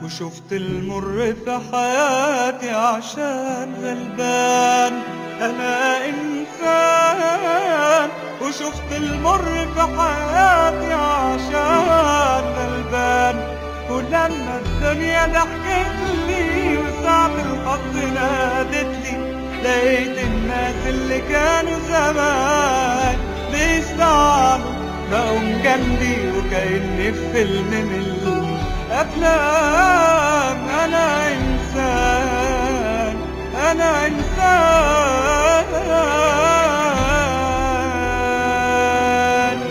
وشفت المر في حياتي عشان غلبان أنا إنسان وشفت المر في حياتي عشان غلبان ولما الدنيا ضحكت لي وساعة الحظ نادت لي لقيت الناس اللي كانوا زمان بيستعانوا بقوا جنبي وكأني في فيلم من الأفلام أنا إنسان أنا إنسان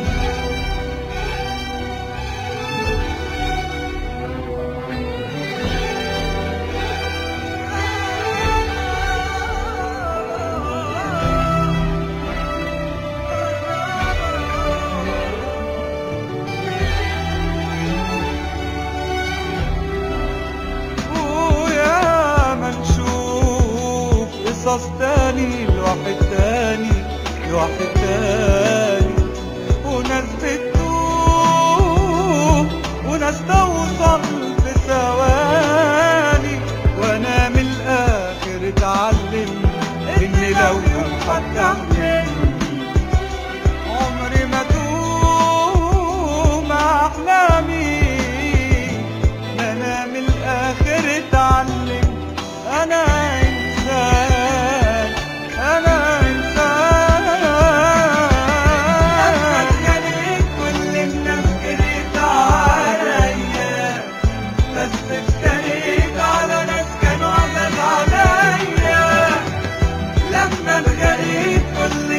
ويا ما نشوف قصص تاني لواحد تاني لواحد تاني وناس بتدوب وناس توصل في ثواني وانا من الاخر اتعلم ان لو يوم حد علمني عمري ما دوم احلامي انا من الاخر اتعلم انا انسان انا انسان كل الناس جريت عليا بس افتريت على ناس كانوا عزاز عليا لما اتغريت كل